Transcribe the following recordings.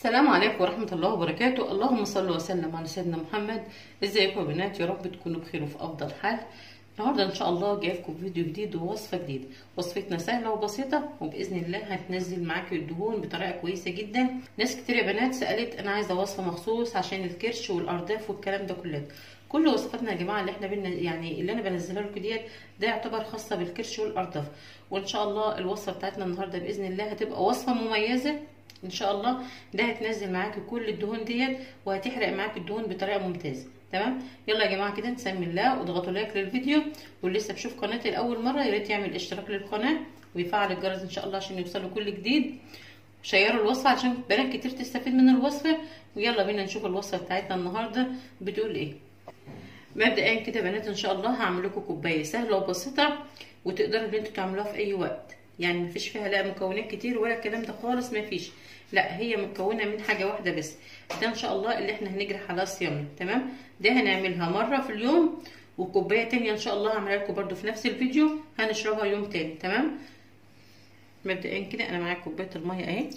السلام عليكم ورحمة الله وبركاته اللهم صل وسلم على سيدنا محمد ازيكم يا بنات يا رب تكونوا بخير وفي افضل حال النهارده ان شاء الله جايبكم فيديو جديد ووصفة جديدة وصفتنا سهلة وبسيطة وباذن الله هتنزل معاكي الدهون بطريقة كويسة جدا ناس كتير يا بنات سألت انا عايزة وصفة مخصوص عشان الكرش والارداف والكلام ده كله كل وصفاتنا يا جماعه اللي احنا بن يعني اللي انا بنزلها لكم ديت ده يعتبر خاصه بالكرش والارداف وان شاء الله الوصفه بتاعتنا النهارده باذن الله هتبقى وصفه مميزه ان شاء الله ده هتنزل معاكي كل الدهون ديت وهتحرق معاكي الدهون بطريقه ممتازه تمام يلا يا جماعه كده نسمي الله واضغطوا لايك للفيديو واللي لسه بشوف قناتي لاول مره يا ريت يعمل اشتراك للقناه ويفعل الجرس ان شاء الله عشان يوصله كل جديد شيروا الوصفه عشان بنات كتير تستفيد من الوصفه ويلا بينا نشوف الوصفه بتاعتنا النهارده بتقول ايه مبدئيا كده بنات ان شاء الله هعمل لكم كوبايه سهله وبسيطه وتقدروا ان انتوا تعملوها في اي وقت يعني مفيش فيها لا مكونات كتير ولا الكلام ده خالص مفيش لا هي مكونه من حاجه واحده بس ده ان شاء الله اللي احنا هنجري على صيامنا تمام ده هنعملها مره في اليوم وكوبايه تانية ان شاء الله هعملها لكم برده في نفس الفيديو هنشربها يوم تاني تمام مبدئيا كده انا معايا كوبايه الميه اهي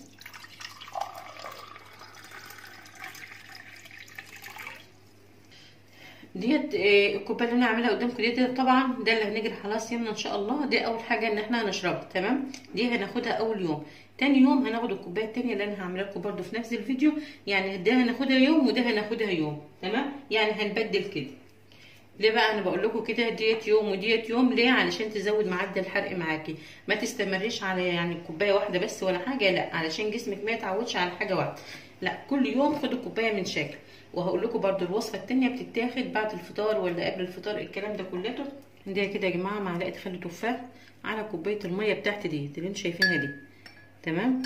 ديت الكوبايه اللي انا عاملها قدامكم ديت طبعا ده اللي هنجري على صيامنا ان شاء الله دي اول حاجه ان احنا هنشربها تمام دي هناخدها اول يوم تاني يوم هناخد الكوبايه التانية اللي انا هعملها لكم برده في نفس الفيديو يعني ده هناخدها يوم وده هناخدها يوم تمام يعني هنبدل كده ليه بقى انا بقول لكم كده ديت يوم وديت يوم ليه علشان تزود معدل الحرق معاكي ما تستمريش على يعني كوبايه واحده بس ولا حاجه لا علشان جسمك ما يتعودش على حاجه واحده لا كل يوم خدوا كوبايه من شكل وهقول لكم برده الوصفه التانية بتتاخد بعد الفطار ولا قبل الفطار الكلام ده كلته ده كده يا جماعه معلقه خل تفاح على كوبايه الميه بتاعتي ديت اللي انتوا شايفينها دي تمام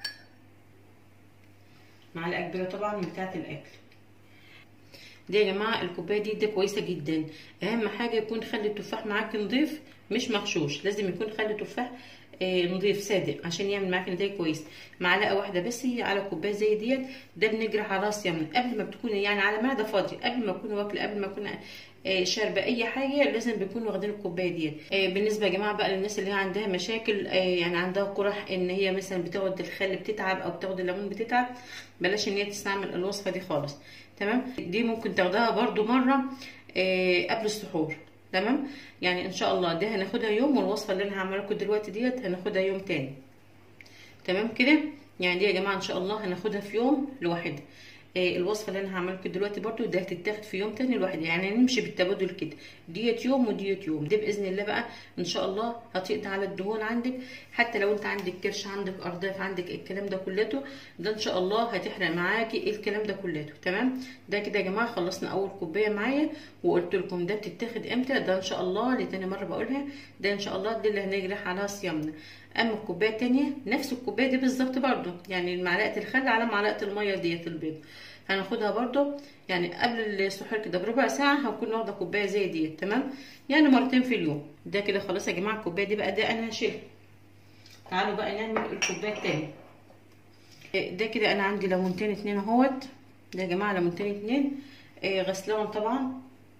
معلقه كبيره طبعا بتاعه الاكل دي يا جماعه الكوبايه دي دي كويسه جدا اهم حاجه يكون خل التفاح معاكي نضيف مش مغشوش لازم يكون خل تفاح آه نضيف صادق عشان يعمل معاكي نتائج كويس معلقه واحده بس هي على كوبايه زي ديت ده بنجرح على راسي من قبل ما بتكوني يعني على معده فاضيه قبل ما تكوني واكله قبل ما تكوني آه شاربه اي حاجه لازم بيكونوا واخدين الكوبايه ديت آه بالنسبه يا جماعه بقى للناس اللي هي عندها مشاكل يعني عندها قرح ان هي مثلا بتاخد الخل بتتعب او بتاخد الليمون بتتعب بلاش ان هي تستعمل الوصفه دي خالص تمام دي ممكن تاخدها برده مره قبل السحور تمام يعني ان شاء الله ده هناخدها يوم والوصفه اللي انا هعملها لكم دلوقتي ديت هناخدها يوم تاني تمام كده يعني دي يا جماعه ان شاء الله هناخدها في يوم لوحدها آه الوصفه اللي انا هعملها لكم دلوقتي برده ده هتتاخد في يوم تاني لوحدها يعني نمشي بالتبادل كده ديت يوم وديت يوم ده باذن الله بقى ان شاء الله هتقضي على الدهون عندك حتى لو انت عندك كرش عندك ارداف عندك الكلام ده كلته ده ان شاء الله هتحرق معاكي الكلام ده كلته تمام ده كده يا جماعه خلصنا اول كوبايه معايا وقلت لكم ده بتتاخد امتى ده ان شاء الله لتاني مره بقولها ده ان شاء الله دي اللي هنجرح على صيامنا اما الكوبايه التانية نفس الكوبايه دي بالظبط برده يعني معلقه الخل على معلقه الميه ديت البيض هناخدها برده يعني قبل السحور كده بربع ساعه هكون واخده كوبايه زي ديت تمام يعني مرتين في اليوم ده كده خلاص يا جماعه الكوبايه دي بقى ده انا هشيلها تعالوا بقى نعمل الكوبايه التانية ده كده انا عندي ليمونتين اتنين اهوت ده يا جماعه ليمونتين اتنين آه غسلاهم طبعا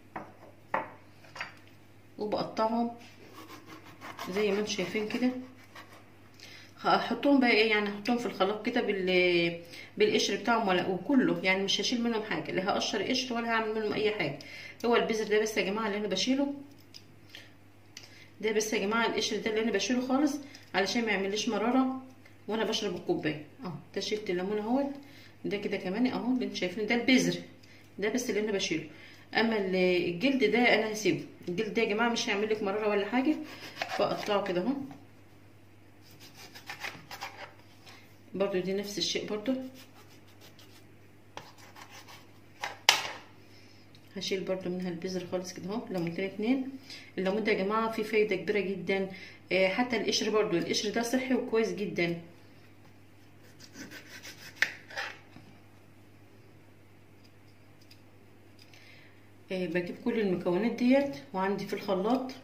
وبقطعهم زي ما انتم شايفين كده هحطهم بقى ايه يعني هحطهم في الخلاط كده بال بالقشر بتاعهم ولا وكله يعني مش هشيل منهم حاجه لا هقشر قشر ولا هعمل منهم اي حاجه هو البذر ده بس يا جماعه اللي انا بشيله ده بس يا جماعه القشر ده اللي انا بشيله خالص علشان ما يعمليش مراره وانا بشرب الكوبايه اهو ده شلت الليمون اهوت ده كده كمان اهو اللي انتوا شايفينه ده البذر ده بس اللي انا بشيله اما الجلد ده انا هسيبه الجلد ده يا جماعه مش هيعمل لك مراره ولا حاجه فاقطعه كده اهو برضو دي نفس الشيء برضو هشيل برضو منها البذر خالص كده اهو ليمونتين اتنين الليمون ده يا جماعه فيه فايده كبيره جدا آه حتى القشر برضو القشر ده صحي وكويس جدا آه بجيب كل المكونات ديت وعندي في الخلاط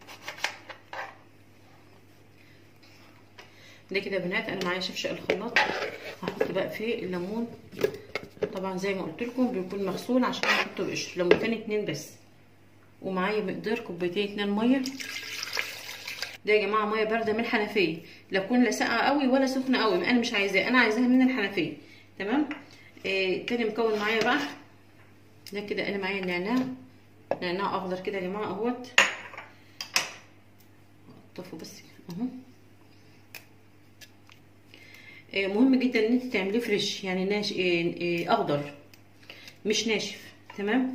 ده كده يا بنات انا معايا شفشق الخلاط هحط بقى فيه الليمون طبعا زي ما قلت لكم بيكون مغسول عشان احطه بقشر ليمونتين اتنين بس ومعايا مقدار كوبايتين اتنين ميه ده يا جماعه ميه بارده من الحنفيه لا تكون لا ساقعه قوي ولا سخنه قوي انا مش عايزاه انا عايزاها من الحنفيه تمام آه تاني مكون معايا بقى ده كده انا معايا النعناع نعناع اخضر كده يا جماعه اهوت طفوا بس اهو آه مهم جدا ان انت تعمليه فريش يعني ناش آه آه اخضر مش ناشف تمام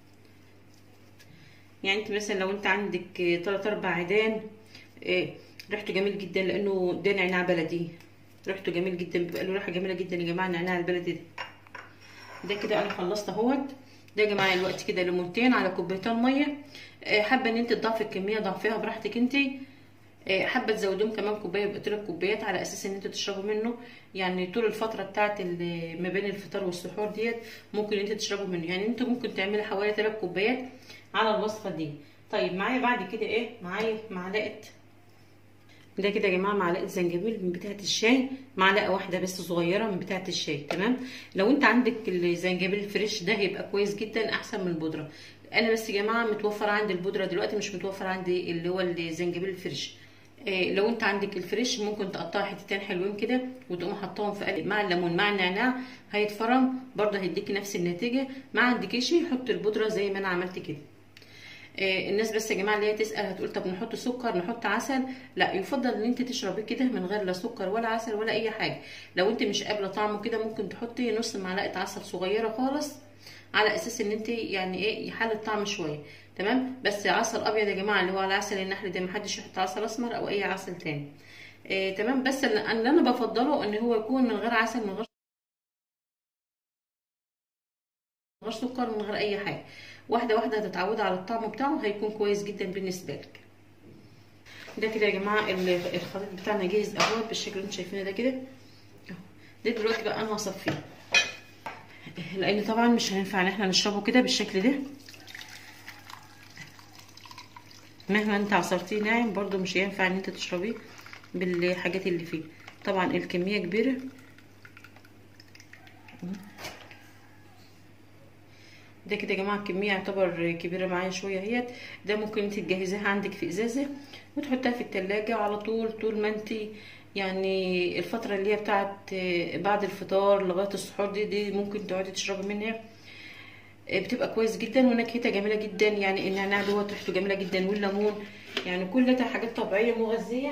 يعني انت مثلا لو انت عندك تلات اربع عيدان ريحته جميل جدا لانه ده نعناع بلدي ريحته جميل جدا بيبقى له ريحه جميله جدا يا جماعه النعناع البلدي ده ده كده انا خلصت اهوت ده يا جماعه الوقت كده ليمونتين على كوبايتين ميه حابه ان انت تضعفي الكميه ضعفيها براحتك انت حابه تزودهم كمان كوبايه يبقى تلات كوبايات على اساس ان انت تشربوا منه يعني طول الفتره بتاعه ما بين الفطار والسحور ديت ممكن انت تشربوا منه يعني انت ممكن تعملي حوالي تلات كوبايات على الوصفه دي طيب معايا بعد كده ايه معايا معلقه ده كده يا جماعه معلقه زنجبيل من بتاعه الشاي معلقه واحده بس صغيره من بتاعه الشاي تمام لو انت عندك الزنجبيل الفريش ده هيبقى كويس جدا احسن من البودره انا بس يا جماعه متوفر عندي البودره دلوقتي مش متوفر عندي اللي هو الزنجبيل الفريش إيه لو انت عندك الفريش ممكن تقطعي حتتين حلوين كده وتقوم حطاهم في قلب مع الليمون مع النعناع هيتفرم برده هيديكي نفس النتيجه ما عندكيش حط البودره زي ما انا عملت كده إيه الناس بس يا جماعه اللي هي تسال هتقول طب نحط سكر نحط عسل لا يفضل ان انت تشربيه كده من غير لا سكر ولا عسل ولا اي حاجه لو انت مش قابله طعمه كده ممكن تحطي نص معلقه عسل صغيره خالص على اساس ان انت يعني ايه يحل الطعم شويه تمام بس عسل ابيض يا جماعه اللي هو العسل النحل ده محدش يحط عسل اسمر او اي عسل تاني إيه تمام بس اللي انا بفضله ان هو يكون من غير عسل من غير غير سكر من غير اي حاجه واحده واحده هتتعودي على الطعم بتاعه هيكون كويس جدا بالنسبه لك ده كده يا جماعه الخليط بتاعنا جاهز اهو بالشكل اللي انتم شايفينه ده كده ده دلوقتي بقى انا هصفيه لان طبعا مش هينفع ان احنا نشربه كده بالشكل ده مهما انت عصرتيه ناعم برضو مش هينفع ان انت تشربيه بالحاجات اللي فيه طبعا الكميه كبيره ده كده يا جماعه الكميه يعتبر كبيره معايا شويه اهيت ده ممكن انت تجهزيها عندك في ازازه وتحطها في التلاجة على طول طول ما انت يعني الفتره اللي هي بتاعت بعد الفطار لغايه السحور دي دي ممكن تقعدي تشربي منها بتبقى كويس جدا ونكهتها جميله جدا يعني النعناع دوت ريحته جميله جدا والليمون يعني كل ده حاجات طبيعيه مغذيه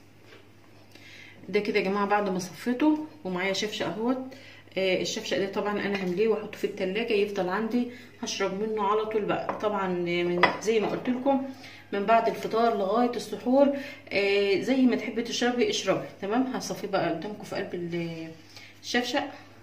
ده كده يا جماعه بعد ما صفيته ومعايا شفشق اهوت آه الشفشق ده طبعا انا همليه واحطه في التلاجة يفضل عندي هشرب منه على طول بقى طبعا من زي ما قلت لكم من بعد الفطار لغايه السحور آه زي ما تحبي تشربي اشربي تمام هصفيه بقى قدامكم في قلب الشفشق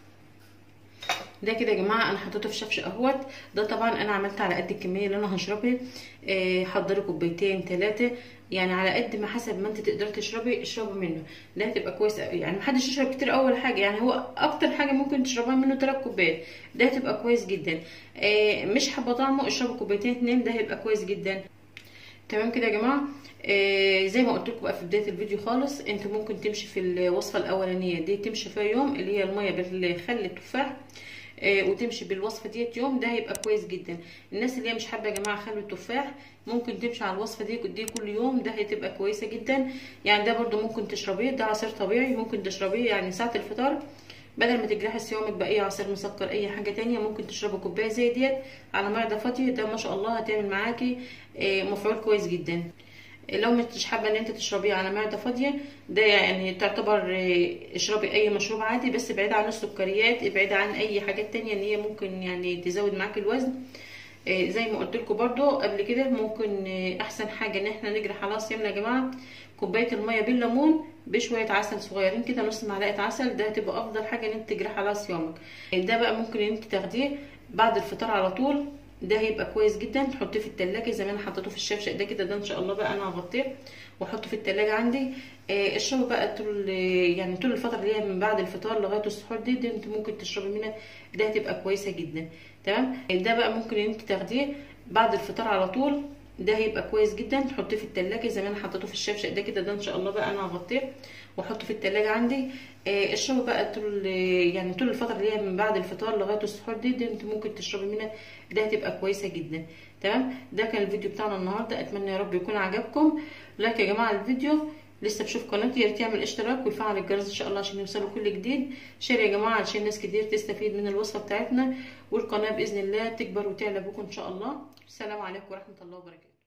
ده كده يا جماعه انا حطيته في شفشق اهوت ده طبعا انا عملت على قد الكميه اللي انا هشربها آه حضري كوبايتين ثلاثه يعني على قد ما حسب ما انت تقدري تشربي اشربي منه ده هتبقى كويس يعني محدش يشرب كتير اول حاجه يعني هو اكتر حاجه ممكن تشربها منه 3 كوبايات ده هتبقى كويس جدا آه مش حابه طعمه اشربوا كوبايتين اتنين ده هيبقى كويس جدا تمام كده يا جماعه آه زي ما قلت لكم بقى في بدايه الفيديو خالص انت ممكن تمشي في الوصفه الاولانيه دي تمشي فيها يوم اللي هي الميه بالخل التفاح آه وتمشي بالوصفه ديت يوم ده هيبقى كويس جدا الناس اللي هي مش حابه يا جماعه خل التفاح ممكن تمشي على الوصفه دي دي كل يوم ده هتبقى كويسه جدا يعني ده برده ممكن تشربيه ده عصير طبيعي ممكن تشربيه يعني ساعه الفطار بدل ما تجرحي صيامك باي عصير مسكر اي حاجه تانية ممكن تشربي كوبايه زي ديت على معده فاضيه ده ما شاء الله هتعمل معاكي آه مفعول كويس جدا لو مش حابه ان انت تشربيه على معده فاضيه ده يعني تعتبر اشربي اي مشروب عادي بس بعيد عن السكريات ابعد عن اي حاجات تانية ان هي ممكن يعني تزود معاك الوزن زي ما قلت لكم برده قبل كده ممكن احسن حاجه ان احنا نجرح على صيامنا يا جماعه كوبايه الميه بالليمون بشويه عسل صغيرين كده نص معلقه عسل ده هتبقى افضل حاجه ان انت تجرح على صيامك ده بقى ممكن ان انت تاخديه بعد الفطار على طول ده هيبقى كويس جدا تحطيه في التلاجة زي ما انا حطيته في الشفشق ده كده ده ان شاء الله بقى انا هغطيه واحطه في التلاجة عندي آه اشربوا بقى طول يعني طول الفتره اللي هي من بعد الفطار لغايه السحور دي, دي انت ممكن تشربي منها ده هتبقى كويسه جدا تمام ده بقى ممكن ان انت تاخديه بعد الفطار على طول ده هيبقى كويس جدا تحطيه في التلاجة زي ما انا حطيته في الشفشق ده كده ده ان شاء الله بقى انا هغطيه واحطه في التلاجة عندي آه اشربوا بقى طول يعني طول الفتره اللي هي من بعد الفطار لغايه السحور دي, دي انت ممكن تشربي منها ده هتبقى كويسه جدا تمام ده كان الفيديو بتاعنا النهارده اتمنى يا رب يكون عجبكم لايك يا جماعه الفيديو لسه بشوف قناتي يا ريت يعمل اشتراك ويفعل الجرس ان شاء الله عشان يوصله كل جديد شير يا جماعه علشان ناس كتير تستفيد من الوصفه بتاعتنا والقناه باذن الله تكبر وتعلى بكم ان شاء الله السلام عليكم ورحمه الله وبركاته